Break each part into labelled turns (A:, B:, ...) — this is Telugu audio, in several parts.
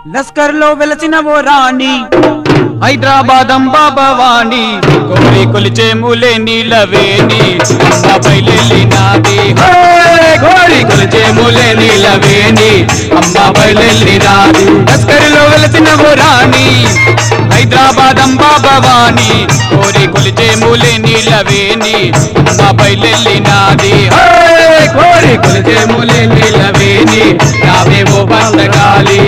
A: లస్కర్ లో వెలసిన ఓ రాణి హైదరాబాద్ అంబా భవాని కోరి కొలిచే మూలే నీలవేణి అమ్మాపై నాది కోరి కొలిచే మూలే నీలవేణి అమ్మాపై నాది లస్కర్ లో వెలసిన ఓ రాణి హైదరాబాద్ అంబా భవాని కోరి కొలిచే మూలే నీలవేణి అమ్మాపై నాది కోరి కొలిచే మూలే నీలవేణి నావేవో బందగాలి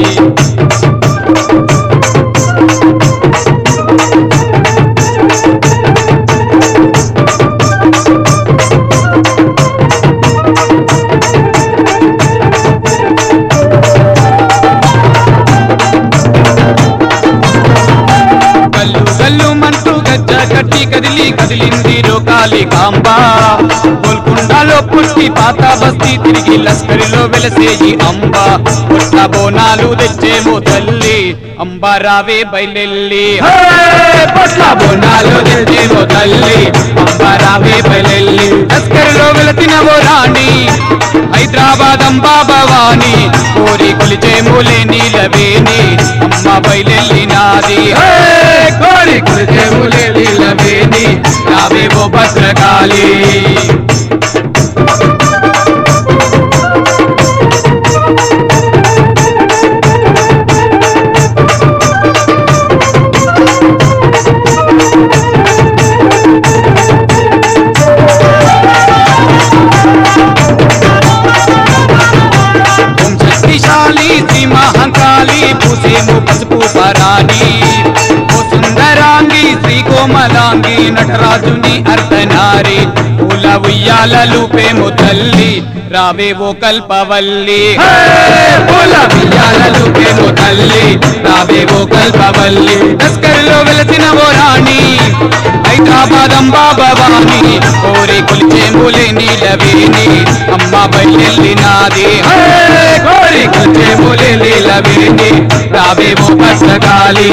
A: గల్లు గల్లు మంటూ గజ్జ కట్టి కదిలి కదిలింది రోకాలి కాంబా గోల్కొండలో పుట్టి పాత బస్తీ తిరిగి లస్కరిలో వెలసేయి అంబ పుట్ట బోనాలు తెచ్చేమో తల్లి అంబ రావే బయలెల్లి పుట్ట బోనాలు తెచ్చేమో తల్లి అంబ రావే బయలెల్లి లస్కరిలో వెలసిన ఓ రాణి హైదరాబాద్ అంబా భవాని కోరి కొలిచే మూలే నీలవేణి అమ్మ బయలెల్లి నాది కోరి కొలిచే మూలే నీలవేణి నావేవో భద్రకాళి ఓం శక్తిశాలి శ్రీ మహంకాళి పూసేము పసుపు పరాణి ఓ సుందరాంగి శ్రీ కోమలాంగి నటరాజుని అర్ధనారి పూల ఉయ్యాలలు పేము తల్లి రావే ఓ కల్పవల్లి పూల ఉయ్యాలలు పేము తల్లి రావే ఓ కల్పవల్లి తస్కరిలో వెలసిన ఓ రాణి హైదరాబాద్ అంబా భవాని కోరి కొలిచే మూలే నీలవేణి అమ్మ బయలెల్లి నాది కోరి కొలిచే మూలే నీలవేణి రావేమో కష్టకాలి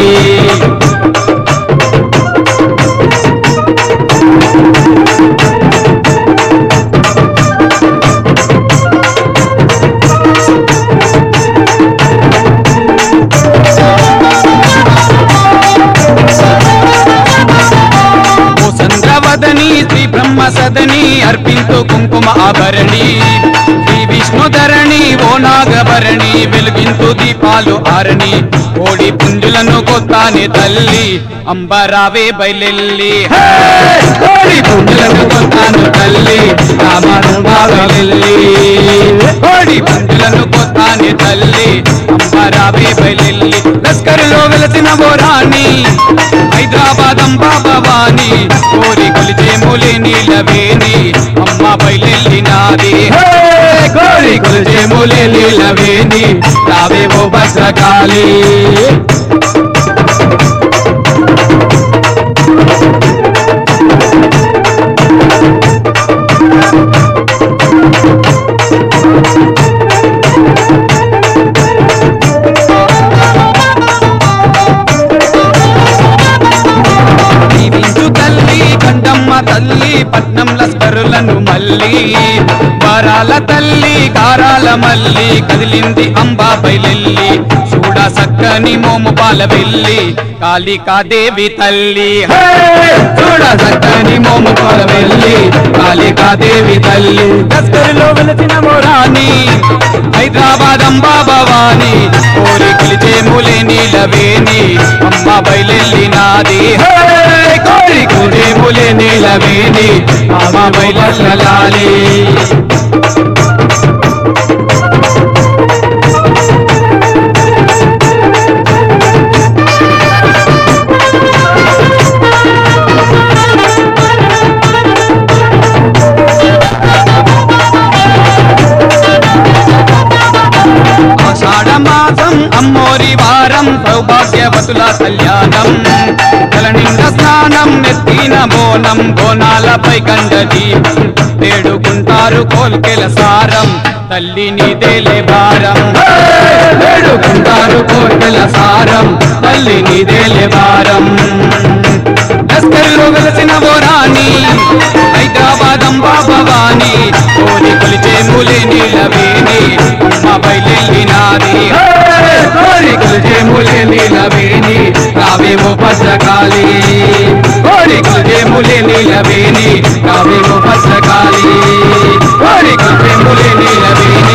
A: ఓ చంద్రవదని శ్రీ బ్రహ్మ సదని అర్పింతు కుంకుమ ఆభరణి శ్రీ విష్ణుధరణి ఓ నాగభరణి వెలుగింతు దీపాలు ఆరణి కోడి పుంజులను కొత్తాని తల్లి అంబరావే బయలెల్లి కోడి పుంజులను కొత్తాను తల్లి రామను బాగలెల్లి కోడి పుంజులను కొత్తాని తల్లి అంబరావే బయలెల్లి లస్కరులో వెలసిన ఓ రాణి హైదరాబాద్ అంబా భవాని కోరి కొలిచే మూలి నీలవేణి అమ్మ బయలెల్లి నాది కోరి కొలిచే మూలి నీలవేణి రావేవో భద్రకాళి దీవించు తల్లి కండమ్మ తల్లి పట్నం లస్కరులను మల్లి వరాల తల్లి కారాల మల్లి కదిలింది అంబా బయలెల్లి చూడ సక్కని మోము పాల వెళ్ళి కాళికాదేవి తల్లి హే! చూడ సక్కని మోము పాల వెళ్ళి కాళికాదేవి తల్లి లస్కరులో వెలసిన మోరాని హైదరాబాద్ అంబా భవాని కోరి కొలిచే మూలే నీలవేణి అమ్మ బయలెల్లి నాది హే! కోరి కొలిచే మూలే నీలవేణి అమ్మ బయలెల్లాలి ఆషాఢ మాసం అమ్మోరి వారం సౌభాగ్యవతుల కళ్యాణం కలనింద స్నానం నెత్తిన బోనం బోనాలపై గండ దీపం వేడుకుంటారు కోల్కెల సారం తల్లి నీదేలే భారం వేడుకుంటారు కోల్కెల సారం తల్లి నీదేలే భారం లస్కర్లో వెలసిన ఓ రాణి హైదరాబాద్ అంబా భవాని కోరి కొలిచే మూలే నీలవేణి అమ్మ బయలెల్లి నాది కోరి కవ్వెములే నీలవేణి కావేమో భద్రకాళి ఓరి కవ్వెములే నీలవేణి